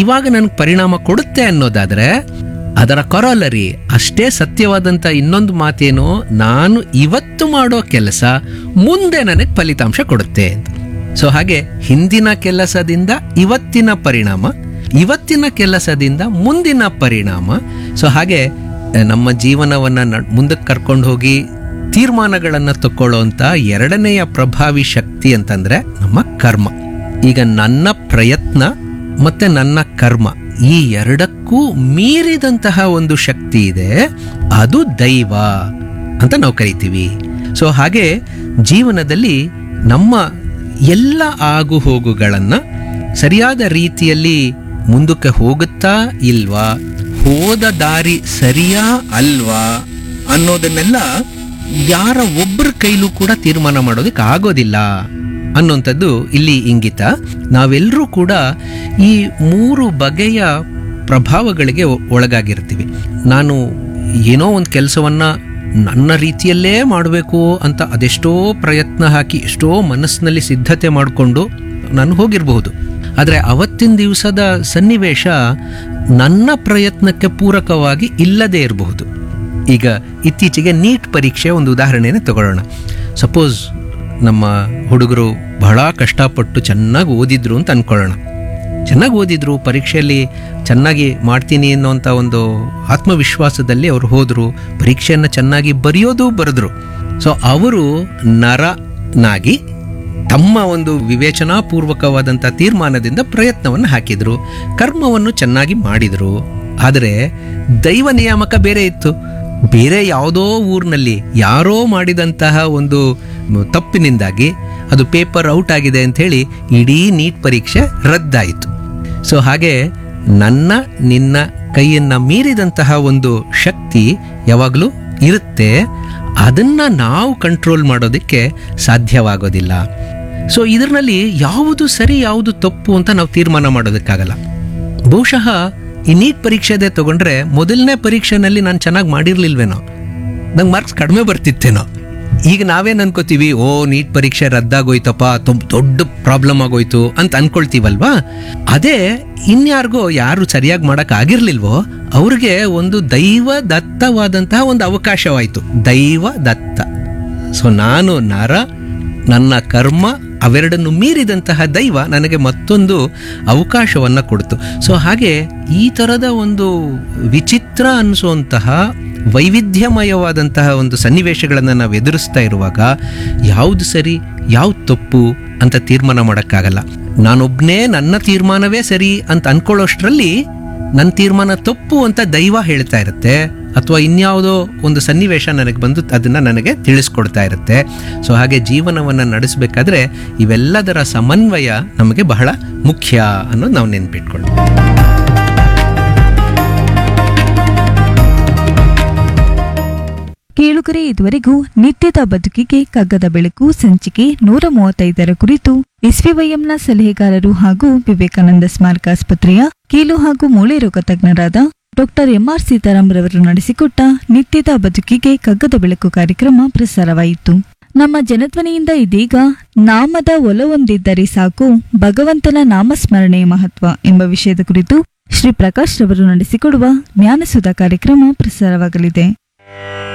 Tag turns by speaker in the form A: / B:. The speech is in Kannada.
A: ಇವಾಗ ನನಗೆ ಪರಿಣಾಮ ಕೊಡುತ್ತೆ ಅನ್ನೋದಾದ್ರೆ ಅದರ ಕೊರಲರಿ ಅಷ್ಟೇ ಸತ್ಯವಾದಂಥ ಇನ್ನೊಂದು ಮಾತೇನು ನಾನು ಇವತ್ತು ಮಾಡೋ ಕೆಲಸ ಮುಂದೆ ನನಗೆ ಫಲಿತಾಂಶ ಕೊಡುತ್ತೆ ಅಂತ ಸೊ ಹಾಗೆ ಹಿಂದಿನ ಕೆಲಸದಿಂದ ಇವತ್ತಿನ ಪರಿಣಾಮ ಇವತ್ತಿನ ಕೆಲಸದಿಂದ ಮುಂದಿನ ಪರಿಣಾಮ ಸೊ ಹಾಗೆ ಆ, ನಮ್ಮ ಜೀವನವನ್ನು ನ ಮುಂದಕ್ಕೆ ಕರ್ಕೊಂಡು ಹೋಗಿ ತೀರ್ಮಾನಗಳನ್ನು ತಕ್ಕೊಳ್ಳೋಂಥ ಎರಡನೆಯ ಪ್ರಭಾವಿ ಶಕ್ತಿ ಅಂತಂದ್ರೆ ನಮ್ಮ ಕರ್ಮ ಈಗ ನನ್ನ ಪ್ರಯತ್ನ ಮತ್ತೆ ನನ್ನ ಕರ್ಮ ಈ ಎರಡಕ್ಕೂ ಮೀರಿದಂತಹ ಒಂದು ಶಕ್ತಿ ಇದೆ ಅದು ದೈವ ಅಂತ ನಾವು ಕರಿತೀವಿ ಸೊ ಹಾಗೆ ಜೀವನದಲ್ಲಿ ನಮ್ಮ ಎಲ್ಲ ಆಗು ಹೋಗುಗಳನ್ನು ಸರಿಯಾದ ರೀತಿಯಲ್ಲಿ ಮುಂದಕ್ಕೆ ಹೋಗುತ್ತಾ ಇಲ್ವಾ ಹೋದ ದಾರಿ ಸರಿಯಾ ಅಲ್ವಾ ಅನ್ನೋದನ್ನೆಲ್ಲ ಯಾರ ಒಬ್ಬರ ಕೈಲೂ ಕೂಡ ತೀರ್ಮಾನ ಮಾಡೋದಕ್ಕೆ ಆಗೋದಿಲ್ಲ ಅನ್ನೋಂಥದ್ದು ಇಲ್ಲಿ ಇಂಗಿತ ನಾವೆಲ್ಲರೂ ಕೂಡ ಈ ಮೂರು ಬಗೆಯ ಪ್ರಭಾವಗಳಿಗೆ ಒ- ಒಳಗಾಗಿರ್ತೀವಿ ನಾನು ಏನೋ ಒಂದು ಕೆಲಸವನ್ನ ನನ್ನ ರೀತಿಯಲ್ಲೇ ಮಾಡಬೇಕು ಅಂತ ಅದೆಷ್ಟೋ ಪ್ರಯತ್ನ ಹಾಕಿ ಎಷ್ಟೋ ಮನಸ್ಸಿನಲ್ಲಿ ಸಿದ್ಧತೆ ಮಾಡಿಕೊಂಡು ನಾನು ಹೋಗಿರಬಹುದು ಆದರೆ ಅವತ್ತಿನ ದಿವಸದ ಸನ್ನಿವೇಶ ನನ್ನ ಪ್ರಯತ್ನಕ್ಕೆ ಪೂರಕವಾಗಿ ಇಲ್ಲದೇ ಇರಬಹುದು ಈಗ ಇತ್ತೀಚೆಗೆ ನೀಟ್ ಪರೀಕ್ಷೆ ಒಂದು ಉದಾಹರಣೆನೇ ತಗೊಳ್ಳೋಣ ಸಪೋಸ್ ನಮ್ಮ ಹುಡುಗರು ಬಹಳ ಕಷ್ಟಪಟ್ಟು ಚೆನ್ನಾಗಿ ಓದಿದ್ರು ಅಂತ ಅನ್ಕೊಳ್ಳೋಣ ಚೆನ್ನಾಗಿ ಓದಿದ್ರು ಪರೀಕ್ಷೆಯಲ್ಲಿ ಚೆನ್ನಾಗಿ ಮಾಡ್ತೀನಿ ಅನ್ನೋಂಥ ಒಂದು ಆತ್ಮವಿಶ್ವಾಸದಲ್ಲಿ ಅವರು ಹೋದರು ಪರೀಕ್ಷೆಯನ್ನು ಚೆನ್ನಾಗಿ ಬರೆಯೋದು ಬರೆದ್ರು ಸೊ ಅವರು ನರನಾಗಿ ತಮ್ಮ ಒಂದು ವಿವೇಚನಾಪೂರ್ವಕವಾದಂಥ ತೀರ್ಮಾನದಿಂದ ಪ್ರಯತ್ನವನ್ನು ಹಾಕಿದ್ರು ಕರ್ಮವನ್ನು ಚೆನ್ನಾಗಿ ಮಾಡಿದರು ಆದರೆ ದೈವ ನಿಯಾಮಕ ಬೇರೆ ಇತ್ತು ಬೇರೆ ಯಾವುದೋ ಊರಿನಲ್ಲಿ ಯಾರೋ ಮಾಡಿದಂತಹ ಒಂದು ಮ್, ತಪ್ಪಿನಿಂದಾಗಿ ಅದು ಪೇಪರ್ ಔಟ್ ಆಗಿದೆ ಅಂತ ಹೇಳಿ ಇಡೀ ನೀಟ್ ಪರೀಕ್ಷೆ ರದ್ದಾಯಿತು ಸೊ ಹಾಗೆ ನನ್ನ ನಿನ್ನ ಕೈಯನ್ನ ಮೀರಿದಂತಹ ಒಂದು ಶಕ್ತಿ ಯಾವಾಗಲೂ ಇರುತ್ತೆ ಅದನ್ನ ನಾವು ಕಂಟ್ರೋಲ್ ಮಾಡೋದಕ್ಕೆ ಸಾಧ್ಯವಾಗೋದಿಲ್ಲ ಸೊ ಇದರಲ್ಲಿ ಯಾವುದು ಸರಿ ಯಾವುದು ತಪ್ಪು ಅಂತ ನಾವು ತೀರ್ಮಾನ ಮಾಡೋದಕ್ಕಾಗಲ್ಲ ಬಹುಶಃ ಈ ನೀಟ್ ಪರೀಕ್ಷೆದೇ ತಗೊಂಡ್ರೆ ಮೊದಲನೇ ಪರೀಕ್ಷೆನಲ್ಲಿ ನಾನು ಚೆನ್ನಾಗಿ ಮಾಡಿರ್ಲಿಲ್ವೇನೋ ನಂಗೆ ಮಾರ್ಕ್ಸ್ ಕಡಿಮೆ ಬರ್ತಿತ್ತೇನೋ ಈಗ ನಾವೇನ್ ಅನ್ಕೋತೀವಿ ಓ ನೀಟ್ ಪರೀಕ್ಷೆ ರದ್ದಾಗೋಯ್ತಪ್ಪ ತುಂಬ ದೊಡ್ಡ ಪ್ರಾಬ್ಲಮ್ ಆಗೋಯ್ತು ಅಂತ ಅನ್ಕೊಳ್ತೀವಲ್ವಾ ಅದೇ ಇನ್ಯಾರಿಗೋ ಯಾರು ಸರಿಯಾಗಿ ಮಾಡಕ್ ಆಗಿರ್ಲಿಲ್ವೋ ಅವ್ರಿಗೆ ಒಂದು ದೈವ ದತ್ತವಾದಂತಹ ಒಂದು ಅವಕಾಶವಾಯಿತು ದೈವ ದತ್ತ ಸೊ ನಾನು ನರ ನನ್ನ ಕರ್ಮ ಅವೆರಡನ್ನು ಮೀರಿದಂತಹ ದೈವ ನನಗೆ ಮತ್ತೊಂದು ಅವಕಾಶವನ್ನು ಕೊಡ್ತು ಸೊ ಹಾಗೆ ಈ ಥರದ ಒಂದು ವಿಚಿತ್ರ ಅನಿಸುವಂತಹ ವೈವಿಧ್ಯಮಯವಾದಂತಹ ಒಂದು ಸನ್ನಿವೇಶಗಳನ್ನು ನಾವು ಎದುರಿಸ್ತಾ ಇರುವಾಗ ಯಾವುದು ಸರಿ ಯಾವ್ದು ತಪ್ಪು ಅಂತ ತೀರ್ಮಾನ ಮಾಡೋಕ್ಕಾಗಲ್ಲ ನಾನೊಬ್ಬನೇ ನನ್ನ ತೀರ್ಮಾನವೇ ಸರಿ ಅಂತ ಅನ್ಕೊಳ್ಳೋಷ್ಟರಲ್ಲಿ ನನ್ನ ತೀರ್ಮಾನ ತಪ್ಪು ಅಂತ ದೈವ ಹೇಳ್ತಾ ಇರುತ್ತೆ ಅಥವಾ ಇನ್ಯಾವುದೋ ಒಂದು ಸನ್ನಿವೇಶ ನನಗೆ ಬಂದು ಅದನ್ನ ನನಗೆ ತಿಳಿಸ್ಕೊಡ್ತಾ ಇರುತ್ತೆ ಸೊ ಹಾಗೆ ಜೀವನವನ್ನು ನಡೆಸಬೇಕಾದ್ರೆ ಇವೆಲ್ಲದರ ಸಮನ್ವಯ ನಮಗೆ ಬಹಳ ಮುಖ್ಯ ಅನ್ನೋದು ನಾವು ನೆನ್ಪಿಟ್ಕೊಳ್ಳಿ
B: ಕೇಳುಗರೆ ಇದುವರೆಗೂ ನಿತ್ಯದ ಬದುಕಿಗೆ ಕಗ್ಗದ ಬೆಳಕು ಸಂಚಿಕೆ ನೂರ ಮೂವತ್ತೈದರ ಕುರಿತು ಎಸ್ವಿವೈಎಂನ ಸಲಹೆಗಾರರು ಹಾಗೂ ವಿವೇಕಾನಂದ ಸ್ಮಾರಕ ಆಸ್ಪತ್ರೆಯ ಕೀಲು ಹಾಗೂ ಮೂಳೆ ರೋಗ ತಜ್ಞರಾದ ಡಾಕ್ಟರ್ ಎಂಆರ್ ಸೀತಾರಾಮ್ ರವರು ನಡೆಸಿಕೊಟ್ಟ ನಿತ್ಯದ ಬದುಕಿಗೆ ಕಗ್ಗದ ಬೆಳಕು ಕಾರ್ಯಕ್ರಮ ಪ್ರಸಾರವಾಯಿತು ನಮ್ಮ ಜನಧ್ವನಿಯಿಂದ ಇದೀಗ ನಾಮದ ಒಲವೊಂದಿದ್ದರೆ ಸಾಕು ಭಗವಂತನ ನಾಮಸ್ಮರಣೆಯ ಮಹತ್ವ ಎಂಬ ವಿಷಯದ ಕುರಿತು ಶ್ರೀ ಪ್ರಕಾಶ್ ರವರು ನಡೆಸಿಕೊಡುವ ಜ್ಞಾನಸುಧ ಕಾರ್ಯಕ್ರಮ ಪ್ರಸಾರವಾಗಲಿದೆ